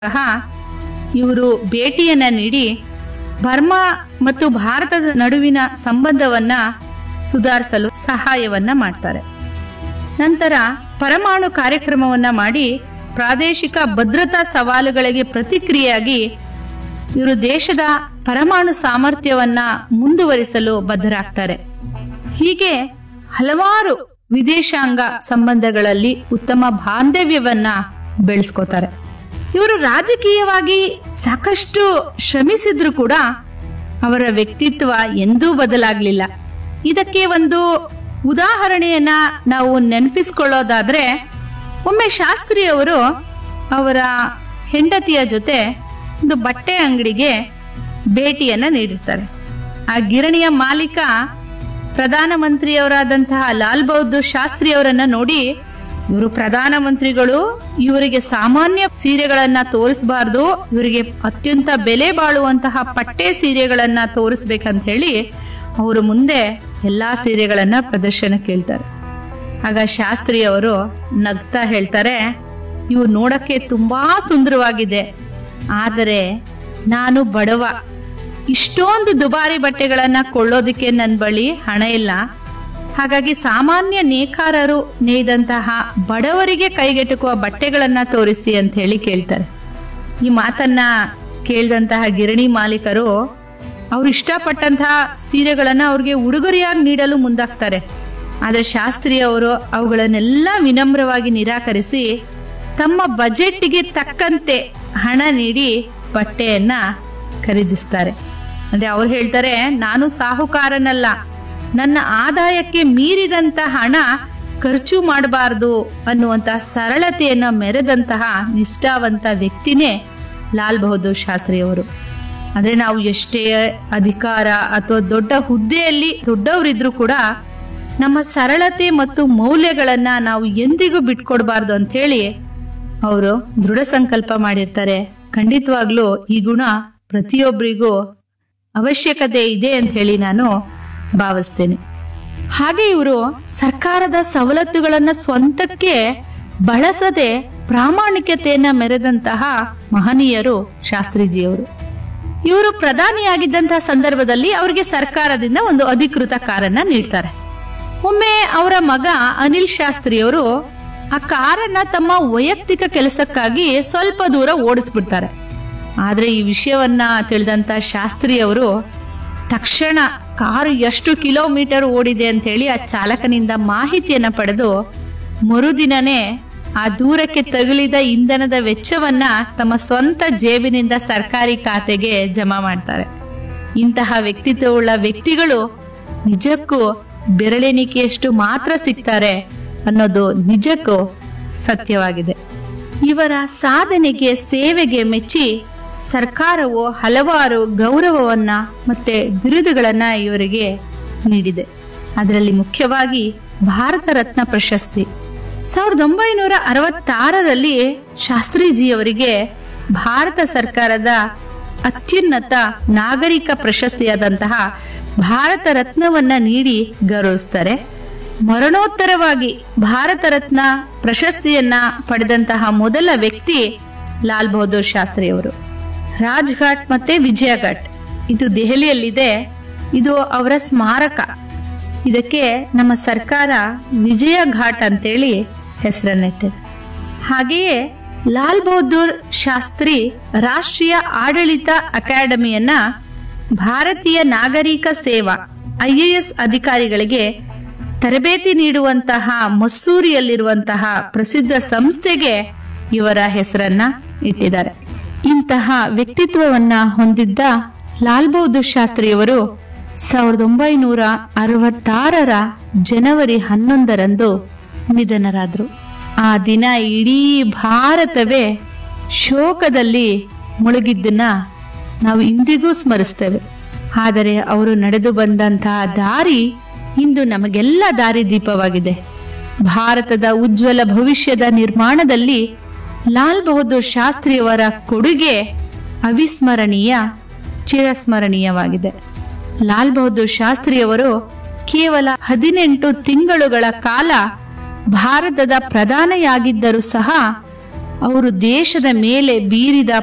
ಸಹ ಇವರು ಭೇಟಿಯನ್ನ ನೀಡಿ ಬರ್ಮಾ ಮತ್ತು ಭಾರತದ ನಡುವಿನ ಸಂಬಂಧವನ್ನ ಸುಧಾರಿಸಲು ಸಹಾಯವನ್ನ ಮಾಡ್ತಾರೆ ನಂತರ ಪರಮಾಣು ಕಾರ್ಯಕ್ರಮವನ್ನ ಮಾಡಿ ಪ್ರಾದೇಶಿಕ ಭದ್ರತಾ ಸವಾಲುಗಳಿಗೆ ಪ್ರತಿಕ್ರಿಯೆಯಾಗಿ ಇವರು ದೇಶದ ಪರಮಾಣು ಸಾಮರ್ಥ್ಯವನ್ನ ಮುಂದುವರಿಸಲು ಬದ್ಧರಾಗ್ತಾರೆ ಹೀಗೆ ಹಲವಾರು ವಿದೇಶಾಂಗ ಸಂಬಂಧಗಳಲ್ಲಿ ಉತ್ತಮ ಬಾಂಧವ್ಯವನ್ನ ಬೆಳೆಸ್ಕೋತಾರೆ ಇವರು ರಾಜಕೀಯವಾಗಿ ಸಾಕಷ್ಟು ಶ್ರಮಿಸಿದ್ರು ಕೂಡ ಅವರ ವ್ಯಕ್ತಿತ್ವ ಎಂದೂ ಬದಲಾಗ್ಲಿಲ್ಲ ಇದಕ್ಕೆ ಒಂದು ಉದಾಹರಣೆಯನ್ನ ನಾವು ನೆನಪಿಸ್ಕೊಳ್ಳೋದಾದ್ರೆ ಒಮ್ಮೆ ಶಾಸ್ತ್ರಿ ಅವರು ಅವರ ಹೆಂಡತಿಯ ಜೊತೆ ಒಂದು ಬಟ್ಟೆ ಅಂಗಡಿಗೆ ಭೇಟಿಯನ್ನ ನೀಡಿರ್ತಾರೆ ಆ ಗಿರಣಿಯ ಮಾಲೀಕ ಪ್ರಧಾನಮಂತ್ರಿಯವರಾದಂತಹ ಲಾಲ್ ಬಹದ್ದೂರ್ ಶಾಸ್ತ್ರಿ ಅವರನ್ನ ನೋಡಿ ಇವರು ಪ್ರಧಾನಮಂತ್ರಿಗಳು ಇವರಿಗೆ ಸಾಮಾನ್ಯ ಸೀರೆಗಳನ್ನ ತೋರಿಸಬಾರ್ದು ಇವರಿಗೆ ಅತ್ಯಂತ ಬೆಲೆ ಬಾಳುವಂತಹ ಪಟ್ಟೆ ಸೀರೆಗಳನ್ನ ತೋರಿಸ್ಬೇಕಂತ ಹೇಳಿ ಅವರು ಮುಂದೆ ಎಲ್ಲಾ ಸೀರೆಗಳನ್ನ ಪ್ರದರ್ಶನ ಕೇಳ್ತಾರೆ ಆಗ ಶಾಸ್ತ್ರಿ ಅವರು ನಗ್ತಾ ಹೇಳ್ತಾರೆ ಇವು ನೋಡಕ್ಕೆ ತುಂಬಾ ಸುಂದರವಾಗಿದೆ ಆದರೆ ನಾನು ಬಡವ ಇಷ್ಟೊಂದು ದುಬಾರಿ ಬಟ್ಟೆಗಳನ್ನ ಕೊಳ್ಳೋದಕ್ಕೆ ನನ್ನ ಬಳಿ ಹಣ ಇಲ್ಲ ಹಾಗಾಗಿ ಸಾಮಾನ್ಯ ನೇಕಾರರು ನೇಯ್ದಂತಹ ಬಡವರಿಗೆ ಕೈಗೆಟುಕುವ ಬಟ್ಟೆಗಳನ್ನ ತೋರಿಸಿ ಅಂತ ಹೇಳಿ ಕೇಳ್ತಾರೆ ಈ ಮಾತನ್ನ ಕೇಳಿದಂತಹ ಗಿರಣಿ ಮಾಲೀಕರು ಅವ್ರು ಇಷ್ಟಪಟ್ಟಂತಹ ಸೀರೆಗಳನ್ನ ಅವ್ರಿಗೆ ಉಡುಗೊರೆಯಾಗಿ ನೀಡಲು ಮುಂದಾಗ್ತಾರೆ ಆದರೆ ಶಾಸ್ತ್ರಿ ಅವರು ಅವುಗಳನ್ನೆಲ್ಲ ವಿನಮ್ರವಾಗಿ ನಿರಾಕರಿಸಿ ತಮ್ಮ ಬಜೆಟ್ಗೆ ತಕ್ಕಂತೆ ಹಣ ನೀಡಿ ಬಟ್ಟೆಯನ್ನ ಖರೀದಿಸ್ತಾರೆ ಅಂದ್ರೆ ಅವ್ರು ಹೇಳ್ತಾರೆ ನಾನು ಸಾಹುಕಾರನಲ್ಲ ನನ್ನ ಆದಾಯಕ್ಕೆ ಮೀರಿದಂತ ಹಣ ಖರ್ಚು ಮಾಡಬಾರದು ಅನ್ನುವಂತಹ ಸರಳತೆಯನ್ನ ಮೆರೆದಂತಹ ನಿಷ್ಠಾವಂತ ವ್ಯಕ್ತಿನೇ ಲಾಲ್ ಬಹದ್ದೂರ್ ಶಾಸ್ತ್ರಿಯವರು ಅಂದ್ರೆ ನಾವು ಎಷ್ಟೇ ಅಧಿಕಾರ ಅಥವಾ ದೊಡ್ಡ ಹುದ್ದೆಯಲ್ಲಿ ದೊಡ್ಡವರಿದ್ರು ಕೂಡ ನಮ್ಮ ಸರಳತೆ ಮತ್ತು ಮೌಲ್ಯಗಳನ್ನ ನಾವು ಎಂದಿಗೂ ಬಿಟ್ಕೊಡ್ಬಾರ್ದು ಅಂತ ಹೇಳಿ ಅವರು ದೃಢ ಸಂಕಲ್ಪ ಮಾಡಿರ್ತಾರೆ ಖಂಡಿತವಾಗ್ಲೂ ಈ ಗುಣ ಪ್ರತಿಯೊಬ್ಬರಿಗೂ ಅವಶ್ಯಕತೆ ಇದೆ ಅಂತ ಹೇಳಿ ನಾನು ಭಾವಿಸ್ತೇನೆ ಹಾಗೆ ಇವರು ಸರ್ಕಾರದ ಸವಲತ್ತುಗಳನ್ನ ಸ್ವಂತಕ್ಕೆ ಬಳಸದೆ ಪ್ರಾಮಾಣಿಕತೆಯನ್ನ ಮೆರೆದಂತಹ ಮಹನೀಯರು ಶಾಸ್ತ್ರೀಜಿಯವರು ಇವರು ಪ್ರಧಾನಿಯಾಗಿದ್ದಂತಹ ಸಂದರ್ಭದಲ್ಲಿ ಅವರಿಗೆ ಸರ್ಕಾರದಿಂದ ಒಂದು ಅಧಿಕೃತ ಕಾರನ್ನ ನೀಡ್ತಾರೆ ಒಮ್ಮೆ ಅವರ ಮಗ ಅನಿಲ್ ಶಾಸ್ತ್ರಿಯವರು ಆ ಕಾರನ್ನ ತಮ್ಮ ವೈಯಕ್ತಿಕ ಕೆಲಸಕ್ಕಾಗಿ ಸ್ವಲ್ಪ ದೂರ ಓಡಿಸ್ಬಿಡ್ತಾರೆ ಆದ್ರೆ ಈ ವಿಷಯವನ್ನ ತಿಳಿದಂತ ಶಾಸ್ತ್ರಿ ಅವರು ತಕ್ಷಣ ಕಾರು ಎಷ್ಟು ಕಿಲೋಮೀಟರ್ ಓಡಿದೆ ಅಂತ ಹೇಳಿ ಆ ಚಾಲಕನಿಂದ ಮಾಹಿತಿಯನ್ನ ಪಡೆದು ಮರುದಿನನೇ ಆ ದೂರಕ್ಕೆ ತಗುಲಿದ ಇಂಧನದ ವೆಚ್ಚವನ್ನ ತಮ್ಮ ಸ್ವಂತ ಜೇಬಿನಿಂದ ಸರ್ಕಾರಿ ಖಾತೆಗೆ ಜಮಾ ಮಾಡ್ತಾರೆ ಇಂತಹ ವ್ಯಕ್ತಿತ್ವವುಳ್ಳ ವ್ಯಕ್ತಿಗಳು ನಿಜಕ್ಕೂ ಬೆರಳೆಣಿಕೆಯಷ್ಟು ಮಾತ್ರ ಸಿಗ್ತಾರೆ ಅನ್ನೋದು ನಿಜಕ್ಕೂ ಸತ್ಯವಾಗಿದೆ ಇವರ ಸಾಧನೆಗೆ ಸೇವೆಗೆ ಮೆಚ್ಚಿ ಸರ್ಕಾರವು ಹಲವಾರು ಗೌರವವನ್ನ ಮತ್ತೆ ಬಿರುದುಗಳನ್ನ ಇವರಿಗೆ ನೀಡಿದೆ ಅದರಲ್ಲಿ ಮುಖ್ಯವಾಗಿ ಭಾರತ ರತ್ನ ಪ್ರಶಸ್ತಿ ಸಾವಿರದ ಒಂಬೈನೂರ ಅರವತ್ತಾರರಲ್ಲಿ ಶಾಸ್ತ್ರೀಜಿಯವರಿಗೆ ಭಾರತ ಸರ್ಕಾರದ ಅತ್ಯುನ್ನತ ನಾಗರಿಕ ಪ್ರಶಸ್ತಿಯಾದಂತಹ ಭಾರತ ರತ್ನವನ್ನ ನೀಡಿ ಗೌರವಿಸ್ತಾರೆ ಮರಣೋತ್ತರವಾಗಿ ಭಾರತ ರತ್ನ ಪ್ರಶಸ್ತಿಯನ್ನ ಪಡೆದಂತಹ ಮೊದಲ ವ್ಯಕ್ತಿ ಲಾಲ್ ಬಹದ್ದೂರ್ ಶಾಸ್ತ್ರಿಯವರು ರಾಜ್ಘಾಟ್ ಮತ್ತೆ ವಿಜಯಘಾಟ್ ಇದು ದೆಹಲಿಯಲ್ಲಿದೆ ಇದು ಅವರ ಸ್ಮಾರಕ ಇದಕ್ಕೆ ನಮ್ಮ ಸರ್ಕಾರ ವಿಜಯ ಘಾಟ್ ಅಂತೇಳಿ ಹೆಸರನ್ನಿಟ್ಟಿದೆ ಹಾಗೆಯೇ ಲಾಲ್ ಬಹದ್ದೂರ್ ಶಾಸ್ತ್ರಿ ರಾಷ್ಟ್ರೀಯ ಆಡಳಿತ ಅಕಾಡೆಮಿಯನ್ನ ಭಾರತೀಯ ನಾಗರಿಕ ಸೇವಾ ಐಎಎಸ್ ಅಧಿಕಾರಿಗಳಿಗೆ ತರಬೇತಿ ನೀಡುವಂತಹ ಮಸ್ಸೂರಿಯಲ್ಲಿರುವಂತಹ ಪ್ರಸಿದ್ಧ ಸಂಸ್ಥೆಗೆ ಇವರ ಹೆಸರನ್ನ ಇಟ್ಟಿದ್ದಾರೆ ಇಂತಹ ವ್ಯಕ್ತಿತ್ವವನ್ನ ಹೊಂದಿದ್ದ ಲಾಲ್ ಬಹದ್ದೂರ್ ಶಾಸ್ತ್ರಿಯವರು ಸಾವಿರದ ಒಂಬೈನೂರ ಅರವತ್ತಾರರ ಜನವರಿ ಹನ್ನೊಂದರಂದು ನಿಧನರಾದರು ಆ ದಿನ ಇಡೀ ಭಾರತವೇ ಶೋಕದಲ್ಲಿ ಮುಳುಗಿದ್ದನ್ನ ನಾವು ಇಂದಿಗೂ ಸ್ಮರಿಸ್ತೇವೆ ಆದರೆ ಅವರು ನಡೆದು ಬಂದಂತಹ ದಾರಿ ಇಂದು ನಮಗೆಲ್ಲ ದಾರಿದೀಪವಾಗಿದೆ ಭಾರತದ ಉಜ್ವಲ ಭವಿಷ್ಯದ ನಿರ್ಮಾಣದಲ್ಲಿ ಲಾಲ್ ಬಹದ್ದೂರ್ ಶಾಸ್ತ್ರಿಯವರ ಕೊಡುಗೆ ಅವಿಸ್ಮರಣೀಯ ಚಿರಸ್ಮರಣೀಯವಾಗಿದೆ ಲಾಲ್ ಬಹದ್ದೂರ್ ಶಾಸ್ತ್ರಿಯವರು ಕೇವಲ ಹದಿನೆಂಟು ತಿಂಗಳುಗಳ ಕಾಲ ಭಾರತದ ಪ್ರಧಾನಿಯಾಗಿದ್ದರೂ ಸಹ ಅವರು ದೇಶದ ಮೇಲೆ ಬೀರಿದ